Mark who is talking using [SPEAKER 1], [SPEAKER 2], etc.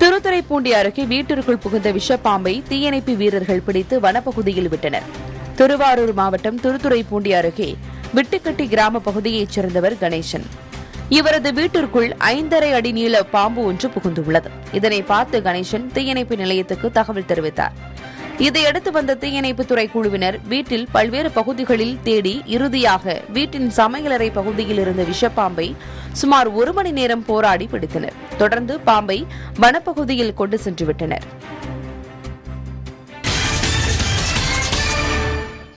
[SPEAKER 1] திருத்துறைப்பூண்டி அருகே வீட்டிற்குள் புகுந்த விஷப்பாம்பை தீயணைப்பு வீரர்கள் பிடித்து வனப்பகுதியில் விட்டனர் திருவாரூர் மாவட்டம் திருத்துறைப்பூண்டி அருகே விட்டுக்கட்டி கிராம பகுதியைச் சேர்ந்தவர் கணேசன் இவரது வீட்டிற்குள் ஐந்தரை அடி நீள பாம்பு ஒன்று புகுந்துள்ளது இதனை பார்த்து கணேசன் தீயணைப்பு நிலையத்துக்கு தகவல் தெரிவித்தார் இதையடுத்து வந்த தீயணைப்பு துறை குழுவினர் வீட்டில் பல்வேறு பகுதிகளில் தேடி இறுதியாக வீட்டின் சமையலறை பகுதியில் இருந்த விஷப்பாம்பை சுமார் ஒரு மணி நேரம் போராடி பிடித்தனர் தொடர்ந்து பாம்பை வனப்பகுதியில் கொண்டு சென்று விட்டனர்